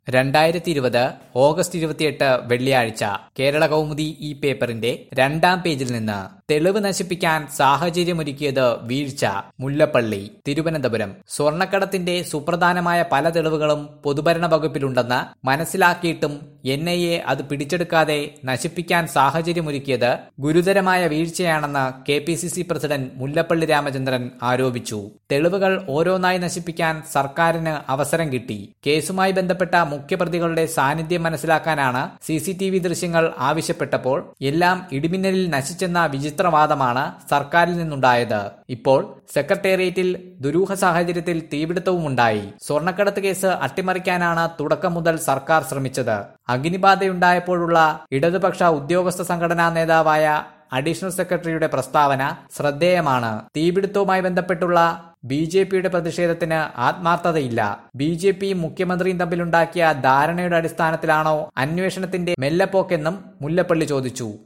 രണ്ടായിരത്തി ഇരുപത് ഓഗസ്റ്റ് ഇരുപത്തിയെട്ട് വെള്ളിയാഴ്ച കേരള കൗമുദി ഈ പേപ്പറിന്റെ രണ്ടാം പേജിൽ നിന്ന് തെളിവ് നശിപ്പിക്കാൻ സാഹചര്യമൊരുക്കിയത് വീഴ്ച മുല്ലപ്പള്ളി തിരുവനന്തപുരം സ്വർണ്ണക്കടത്തിന്റെ സുപ്രധാനമായ പല തെളിവുകളും പൊതുഭരണ വകുപ്പിലുണ്ടെന്ന് മനസ്സിലാക്കിയിട്ടും എൻ ഐ എ അത് പിടിച്ചെടുക്കാതെ നശിപ്പിക്കാൻ സാഹചര്യമൊരുക്കിയത് ഗുരുതരമായ വീഴ്ചയാണെന്ന് K P C C president Mullappally Ramachandran ആരോപിച്ചു തെളിവുകൾ ഓരോന്നായി നശിപ്പിക്കാൻ സർക്കാരിന് അവസരം കിട്ടി കേസുമായി ബന്ധപ്പെട്ട മുഖ്യപ്രതികളുടെ സാന്നിധ്യം മനസ്സിലാക്കാനാണ് സി സി ടി വി ദൃശ്യങ്ങൾ ആവശ്യപ്പെട്ടപ്പോൾ എല്ലാം ഇടിമിന്നലിൽ നശിച്ചെന്ന വിചിത്രവാദമാണ് സർക്കാരിൽ നിന്നുണ്ടായത് ഇപ്പോൾ സെക്രട്ടേറിയറ്റിൽ ദുരൂഹ സാഹചര്യത്തിൽ തീപിടുത്തവുമുണ്ടായി സ്വർണ്ണക്കടത്ത് കേസ് അട്ടിമറിക്കാനാണ് തുടക്കം മുതൽ സർക്കാർ ശ്രമിച്ചത് അഗ്നിബാധയുണ്ടായപ്പോഴുള്ള ഇടതുപക്ഷ ഉദ്യോഗസ്ഥ സംഘടനാ നേതാവായ അഡീഷണൽ സെക്രട്ടറിയുടെ പ്രസ്താവന ശ്രദ്ധേയമാണ് തീപിടുത്തവുമായി ബന്ധപ്പെട്ടുള്ള ബി ജെ പിയുടെ പ്രതിഷേധത്തിന് ആത്മാർത്ഥതയില്ല ബി ജെ പിയും മുഖ്യമന്ത്രിയും തമ്മിലുണ്ടാക്കിയ ധാരണയുടെ അടിസ്ഥാനത്തിലാണോ അന്വേഷണത്തിന്റെ മെല്ലപ്പോക്കെന്നും മുല്ലപ്പള്ളി ചോദിച്ചു